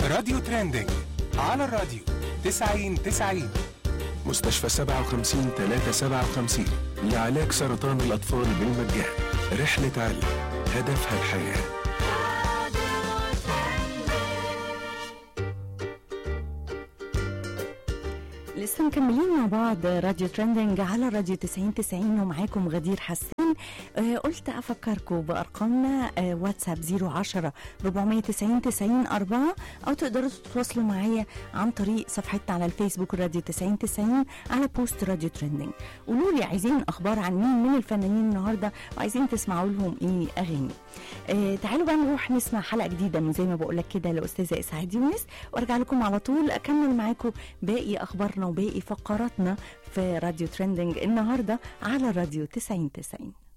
راديو ترندنج على الراديو 90 90 مستشفى 57 357 لعلاج سرطان الأطفال بالمجان رحلة علم هدفها الحياه لسه مكملين مع بعض راديو ترندنج على راديو 90 90 ومعاكم غدير حسان آه قلت افكركم بارقامنا آه واتساب 010 490 90 4 او تقدروا تتواصلوا معايا عن طريق صفحتنا على الفيسبوك راديو 90 90 على بوست راديو ترندنج قولوا لي عايزين اخبار عن مين من الفنانين النهارده وعايزين تسمعوا لهم ايه اغاني آه تعالوا بقى نروح نسمع حلقه جديده من زي ما بقول لك كده لاستاذه اسعاد يونس وارجع لكم على طول اكمل معاكم باقي اخبارنا وباقي فقراتنا في راديو ترندنج النهارده على راديو 90 90